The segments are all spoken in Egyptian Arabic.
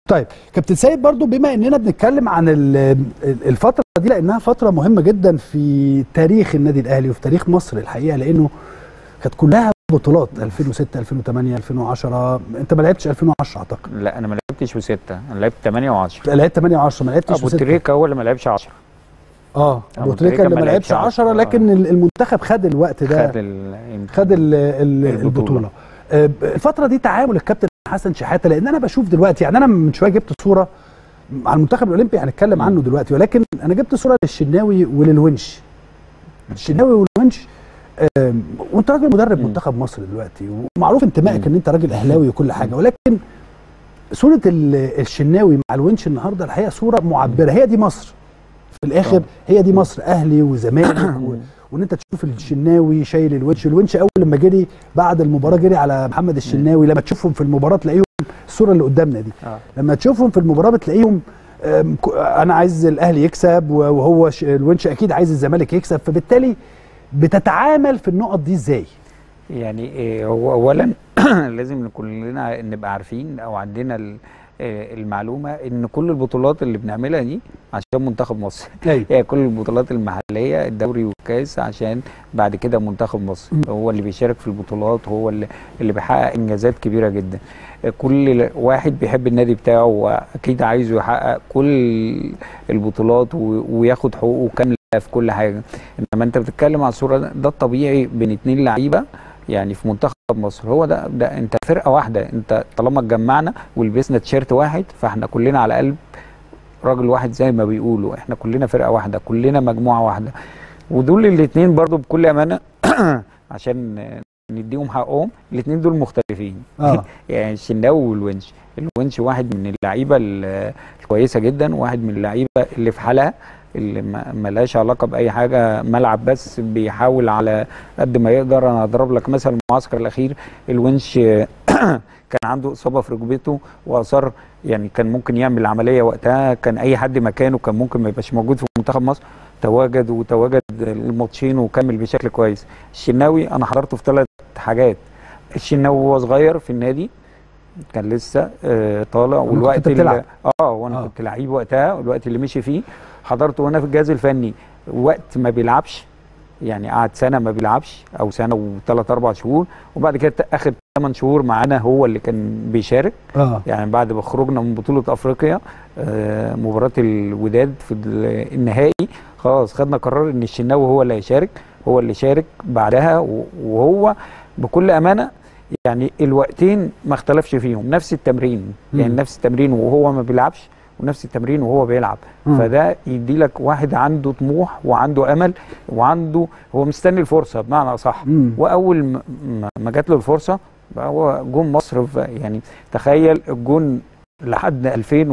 طيب كابتن سيد برضو بما اننا بنتكلم عن ال- الفتره دي لانها فتره مهمه جدا في تاريخ النادي الاهلي وفي تاريخ مصر الحقيقه لانه كانت كلها بطولات 2006 2008 2010 انت ما لعبتش 2010 اعتقد لا انا ما لعبتش وستة انا لعبت 8 و10 لعبت 8 و10 ما لعبتش ابو وستة. تريكه هو اللي ما لعبش 10 اه أبو ابو تريكه تريكة اللي ما ما لعبش لعبش 10 10 لكن المنتخب خد الوقت ده خد ال خد ال ال البطولة. البطوله آه، الفتره دي تعامل الكابتن حسن شحاته لان انا بشوف دلوقتي يعني انا من شويه جبت صوره على المنتخب الاولمبي هنتكلم عنه دلوقتي ولكن انا جبت صوره للشناوي وللونش الشناوي والونش آم، وانت راجل مدرب مم. منتخب مصر دلوقتي ومعروف انتمائك مم. ان انت راجل اهلاوي وكل حاجه ولكن صوره ال- الشناوي مع الونش النهارده الحقيقه صوره معبره هي دي مصر في الاخر طبعا. هي دي مصر اهلي وزمالك و... وان انت تشوف الشناوي شايل الونش الونش اول لما جري بعد المباراه جري على محمد الشناوي لما تشوفهم في المباراه تلاقيهم الصوره اللي قدامنا دي آه. لما تشوفهم في المباراه بتلاقيهم آم، ك- انا عايز الاهلي يكسب وهو ش- الونش اكيد عايز الزمالك يكسب فبالتالي بتتعامل في النقط دي ازاي يعني إيه، هو اولا لازم كلنا نبقى عارفين او عندنا ال- آه، المعلومه ان كل البطولات اللي بنعملها دي عشان منتخب مصر ايوه هي كل البطولات المحليه الدوري والكاس عشان بعد كده منتخب مصر م. هو اللي بيشارك في البطولات هو اللي, اللي بيحقق انجازات كبيره جدا كل واحد بيحب النادي بتاعه واكيد عايزه يحقق كل البطولات و- وياخد حقوقه كامله في كل حاجه انما انت بتتكلم على الصوره ده ده الطبيعي بين اتنين لعيبه يعني في منتخب مصر هو ده ده انت فرقه واحده انت طالما اتجمعنا ولبسنا تيشيرت واحد فاحنا كلنا على قلب راجل واحد زي ما بيقولوا احنا كلنا فرقه واحده كلنا مجموعه واحده ودول الاثنين برضو بكل امانه عشان نديهم حقهم الاثنين دول مختلفين اه يعني الشناوي والونش الونش واحد من اللعيبه ال- الكويسه جدا واحد من اللعيبه اللي في حالها اللي ما- ملهاش علاقه باي حاجه ملعب بس بيحاول على قد ما يقدر انا اضرب لك مثلا المعسكر الاخير الونش كان عنده اصابه في ركبته واصر يعني كان ممكن يعمل عمليه وقتها كان اي حد مكانه كان ممكن ما يبقاش موجود في منتخب مصر تواجد وتواجد الماتشين وكمل بشكل كويس الشناوي انا حضرته في ثلاث حاجات الشناوي وهو صغير في النادي كان لسه آه، طالع كنت والوقت بتلعب. اللي اه وانا آه. كنت لعيب وقتها والوقت اللي مشي فيه حضرته وانا في الجهاز الفني وقت ما بيلعبش يعني قعد سنه ما بيلعبش او سنه وثلاث اربع شهور وبعد كده اخر 8 شهور معانا هو اللي كان بيشارك اه يعني بعد ما خرجنا من بطوله افريقيا آه، مباراه الوداد في ال- النهائي خلاص خدنا قرار ان الشناوي هو اللي هيشارك هو اللي شارك بعدها و- وهو بكل امانه يعني الوقتين ما اختلفش فيهم نفس التمرين يعني مم. نفس التمرين وهو ما بيلعبش ونفس التمرين وهو بيلعب مم. فده يدي لك واحد عنده طموح وعنده امل وعنده هو مستني الفرصه بمعنى اصح مم. واول ما- ما- ما جات له الفرصه بقى هو جون مصر في- يعني تخيل الجون لحد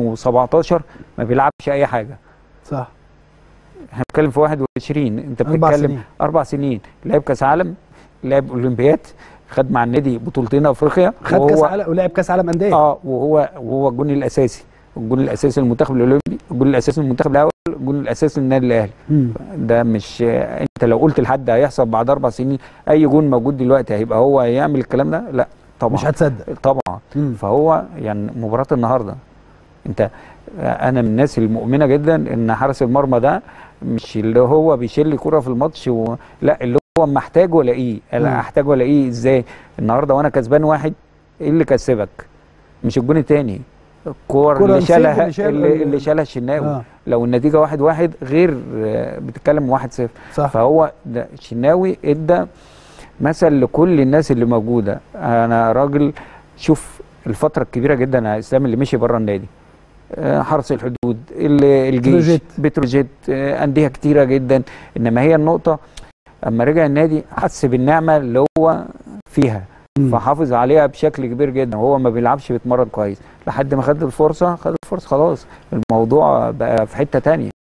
2017 ما بيلعبش اي حاجه صح احنا بنتكلم في 21 انت اربع بتتكلم سنين اربع سنين لعب كاس عالم لعب اولمبياد خد مع النادي بطولتين افريقيا خد كاس وهو- عالم ولعب كاس عالم انديه اه وهو وهو الجون الاساسي الجون الاساسي للمنتخب الاولمبي الجون الاساسي للمنتخب الاول الجون الاساسي للنادي الاهلي مم. ده مش انت لو قلت لحد هيحصل بعد اربع سنين اي جون موجود دلوقتي هيبقى هو هيعمل الكلام ده لا طبعا مش هتصدق طبعا مم. فهو يعني مباراه النهارده انت انا من الناس المؤمنه جدا ان حارس المرمى ده مش اللي هو بيشيل لي كره في الماتش و... لا اللي هو محتاجه الاقيه مم. لا احتاجه الاقيه ازاي النهارده وانا كسبان واحد ايه اللي كسبك مش الجون الثاني الكور الكرة اللي السيف شالها اللي شال- اللي, اللي شالها الشناوي آه. لو النتيجه واحد واحد غير آه، بتتكلم واحد صفر صح فهو ده الشناوي ادى مثل لكل الناس اللي موجوده انا راجل شوف الفتره الكبيره جدا يا اسلام اللي مشي بره النادي آه، حرس الحدود ال- الجيش بتروجيت. بتروجيت آه، انديه كتيره جدا انما هي النقطه اما رجع النادي حس بالنعمه اللي هو فيها مم. فحافظ عليها بشكل كبير جدا وهو ما بيلعبش بيتمرن كويس لحد ما خد الفرصه خد الفرصه خلاص الموضوع بقى في حته تانية